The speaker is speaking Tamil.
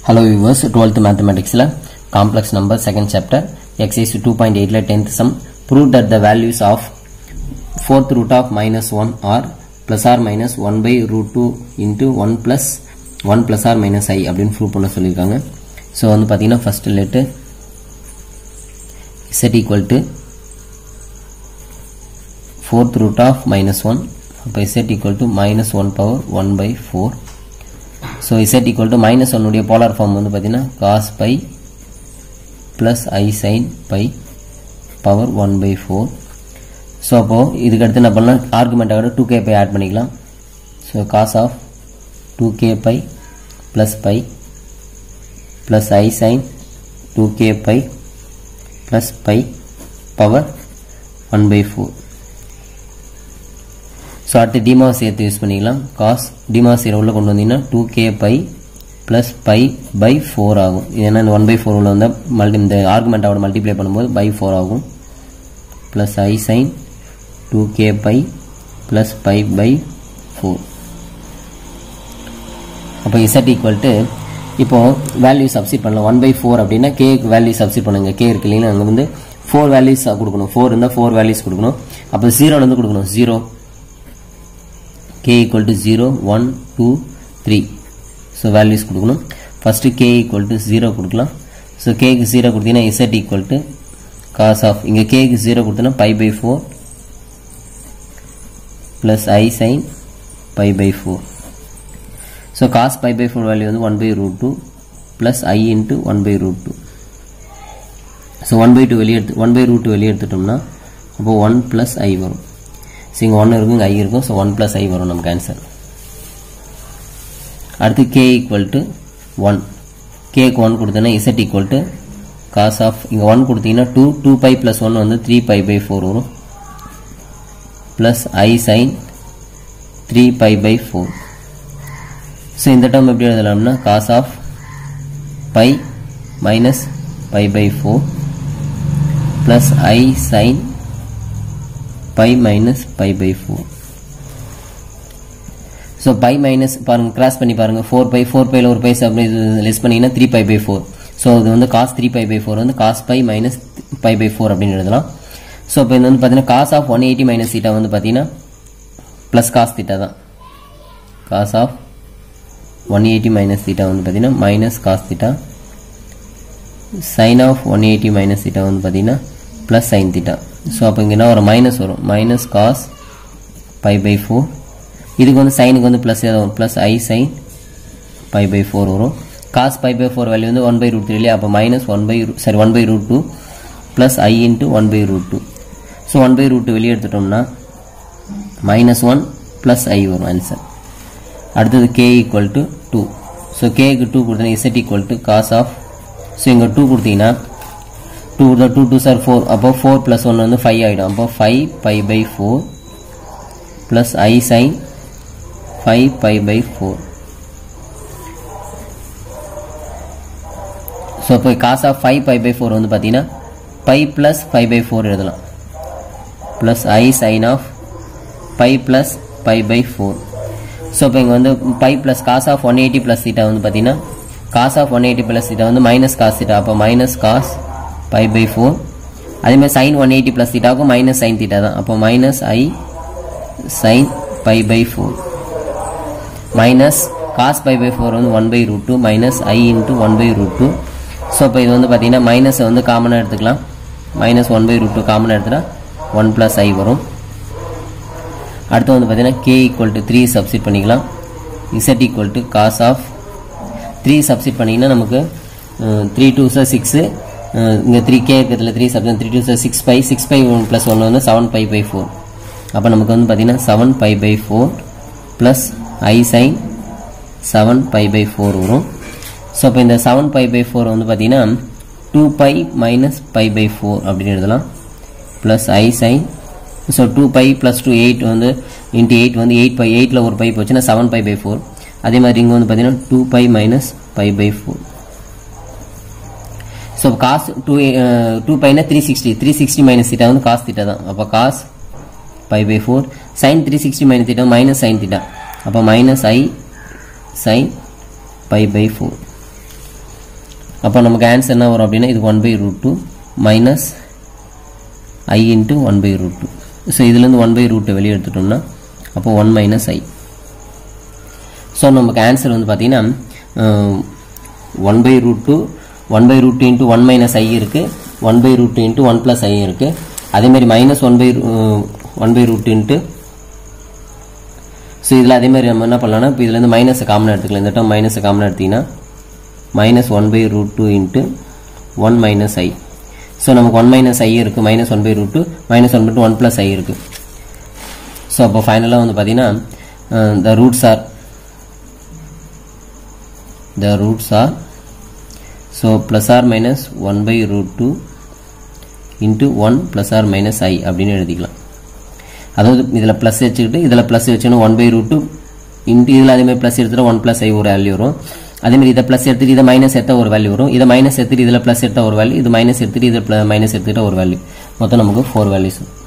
Hello viewers, 12th mathematics la complex number second chapter exercise 2.8 la 10th sum prove that the values of fourth root of minus 1 are plus or minus 1 by root 2 into 1 plus 1 plus or minus i அப்படின்னு ப்ரூவ் பண்ண சொல்லியிருக்காங்க ஸோ வந்து பார்த்தீங்கன்னா first let z equal to fourth root of minus 1 அப்போ z equal to minus 1 power 1 by 4 so z equal to minus 1 உடைய போலார் ஃபார்ம் வந்து பார்த்தீங்கன்னா cos pi plus i sin pi power 1 by 4 so அப்போது இதுக்கு அடுத்து என்ன பண்ணலாம் ஆர்குமெண்ட்டோட டூ கே பை ஆட் பண்ணிக்கலாம் so cos of two k pi plus pi plus i sine two k pi plus pi power one by four so அடுத்து டிமாஸ் சேர்த்து யூஸ் பண்ணிக்கலாம் காஸ் டிமாஸ் உள்ள கொண்டு வந்தீங்கன்னா two k pi plus pi pi four ஆகும் ஏன்னா இந்த ஒன் பை ஃபோர் உள்ள வந்தால் மல்டி இந்த ஆர்குமெண்ட்டோட மல்டிப்ளை பண்ணும்போது பை ஃபோர் ஆகும் plus i sine two k pi plus pi pi four அப்போ இசட் ஈக்குவல் டு இப்போ வேல்யூ சப்ஸ்டிட் பண்ணலாம் ஒன் பை ஃபோர் அப்படின்னா கே வேல்யூ சப்ஸ்டிட் பண்ணுங்க கே இருக்கு இல்லைங்களா அங்கே வந்து ஃபோர் வேல்யூஸ் கொடுக்கணும் ஃபோர் இருந்தால் ஃபோர் வேல்யூஸ் கொடுக்கணும் அப்போ ஜீரோலேருந்து கொடுக்கணும் zero k equal to zero one two three so values கொடுக்கணும் first k equal to zero கொடுக்கலாம் ஸோ கேக்கு ஜீரோ கொடுத்தீங்கன்னா z equal to cos of இங்கே கேக்கு ஜீரோ கொடுத்தோன்னா pi pi four plus i sine pi pi four so cos pi pi four value வந்து one by root two plus i into one by root two so one by two வெளியே எடுத்து ஒன் பை ரூட் டூ வெளியே எடுத்துட்டோம்னா அப்போது ஒன் ப்ளஸ் ஐ வரும் ஸோ இங்கே ஒன்று இருக்கும் இங்கே ஐ இருக்கும் ஸோ ஒன் ப்ளஸ் ஐ வரும் நமக்கு ஆன்சர் அடுத்து கே ஈக்குவல் டு ஒன் கேக்கு ஒன் கொடுத்தோன்னா z equal to cos of இங்கே ஒன் கொடுத்தீங்கன்னா two two pi plus one வந்து த்ரீ பை பை ஃபோர் வரும் plus i sine three pi pi four so இந்த டேர்ம் எப்படி எழுதலாம்னா cos of pi minus pi pi four plus i sine pi minus pi pi four so pi minus பாருங்க கிராஸ் பண்ணி பாருங்க ஃபோர் பை ஃபோர் பையில் ஒரு பை அப்படி லெஸ் பண்ணிங்கன்னா three pi pi four so இது வந்து cos three pi pi four வந்து cos pi minus pi pi four அப்படின்னு எழுதலாம் ஸோ இப்போ இது வந்து பார்த்தீங்கன்னா cos of one eighty minus theta வந்து பார்த்தீங்கன்னா ப்ளஸ் காஸ் தீட்டா தான் cos of one eighty minus theta வந்து பார்த்தீங்கன்னா minus cos theta sine of one eighty minus theta வந்து பார்த்தீங்கன்னா ப்ளஸ் சைன் தீட்டா ஸோ அப்போ இங்கே என்ன வரும் மைனஸ் வரும் minus cos pi pi four இதுக்கு வந்து சைனுக்கு வந்து ப்ளஸ் ஏதாவது வரும் plus i sine pi pi four வரும் cos pi pi four value வந்து ஒன் பை ரூட் த்ரீ இல்லையா அப்போ minus one by sorry one by root two plus i into one by root two so one by root two வெளியே எடுத்துட்டோம்னா மைனஸ் ஒன் ப்ளஸ் ஐ வரும் ஆன்சர் அடுத்தது k equal to two so cake two கொடுத்தீங்கன்னா z equal to cos of so இங்கே டூ கொடுத்தீங்கன்னா two two twos are four அப்போ ஃபோர் ப்ளஸ் ஒன் வந்து ஃபைவ் ஆகிடும் அப்போ five pi pi four plus i sine five pi pi four so இப்போ cos of five pi pi four வந்து பார்த்தீங்கன்னா pi plus five pi four எழுதலாம் plus i sine of pi plus pi pi four so இப்போ இங்கே வந்து pi plus cos of one eighty plus theta வந்து பார்த்தீங்கன்னா cos of one eighty plus theta வந்து மைனஸ் காஸ் சீட்டா அப்போ minus cos pi pi four அதேமாதிரி சைன் ஒன் எயிட்டி ப்ளஸ் சீட்டாவுக்கும் மைனஸ் சைன் தீட்டா தான் அப்போ minus i sine pi pi four minus cos pi pi four வந்து one by root two minus i into one by root two so இப்போ இது வந்து பார்த்தீங்கன்னா மைனஸை வந்து காமனாக எடுத்துக்கலாம் minus one by root two காமனாக எடுத்துட்டா ஒன் ப்ளஸ் ஐ வரும் அடுத்து வந்து பார்த்தீங்கன்னா k equal to three substitute பண்ணிக்கலாம் z equal to cos of three substitute பண்ணிங்கன்னா நமக்கு த்ரீ டூ சார் சிக்ஸு இங்கே த்ரீ கே இருக்கிறதுல three subject three twos are six pi six pi one plus one வந்து செவன் பை பை ஃபோர் அப்போ நமக்கு வந்து பார்த்தீங்கன்னா seven pi pi four plus i sine seven pi pi four வரும் ஸோ இப்போ இந்த செவன் பை பை ஃபோர் வந்து பார்த்தீங்கன்னா two pi minus pi pi four அப்படின்னு எழுதலாம் plus i sine so two pi plus two eight வந்து இன்ட்டு எயிட் வந்து எயிட் பை எயிட்டில் ஒரு பை போச்சுன்னா செவன் பை பை ஃபோர் அதே மாதிரி இங்கே வந்து பார்த்தீங்கன்னா two pi minus pi pi four so cos two two பைனா three sixty three sixty minus theta வந்து காஸ் தீட்டா தான் அப்போ cos pi pi four sine three sixty minus theta minus sine theta அப்போ minus i sine pi pi four அப்போ நமக்கு ஆன்சர் என்ன வரும் அப்படின்னா இது one by root two minus i into one by root two so இதுலேருந்து ஒன் பை ரூட்டை வெளியே எடுத்துட்டோம்னா அப்போ ஒன் மைனஸ் ஐ ஸோ நமக்கு ஆன்சர் வந்து பார்த்தீங்கன்னா one by root two one by root into one minus i இருக்குது one by root into one plus i இருக்குது அதேமாதிரி minus one by one by root into so இதில் அதேமாதிரி நம்ம என்ன பண்ணலாம்னா இப்போ இதுலேருந்து மைனஸை காமனாக எடுத்துக்கலாம் இந்த டைம் மைனஸை காமனாக எடுத்தீங்கன்னா minus one by root two into one minus i so நமக்கு ஒன் மைனஸ் ஐ இருக்குது minus one by root two minus one by two one plus i இருக்குது ஸோ அப்போ ஃபைனலாக வந்து பார்த்தீங்கன்னா the roots are the roots are so plus or minus 1 by root 2 into 1 plus or minus i அப்படின்னு எழுதிக்கலாம் அதாவது இதில் ப்ளஸ் வச்சுக்கிட்டு இதில் ப்ளஸ் வச்சுன்னு one by root two into இதில் அதேமாதிரி ப்ளஸ் எடுத்துகிட்டு ஒன் ப்ளஸ் ஐ ஒரு வேல்யூ வரும் அதேமாதிரி இதை ப்ளஸ் எடுத்துட்டு இதை மைனஸ் எடுத்தால் ஒரு வேல்யூ வரும் இதை மைனஸ் எடுத்துட்டு இதில் ப்ளஸ் எடுத்தால் ஒரு வேல்யூ இது மைனஸ் எடுத்துட்டு இதில் மைனஸ் எடுத்துக்கிட்டால் ஒரு வேல்யூ மொத்தம் நமக்கு ஃபோர் வேல்யூஸ்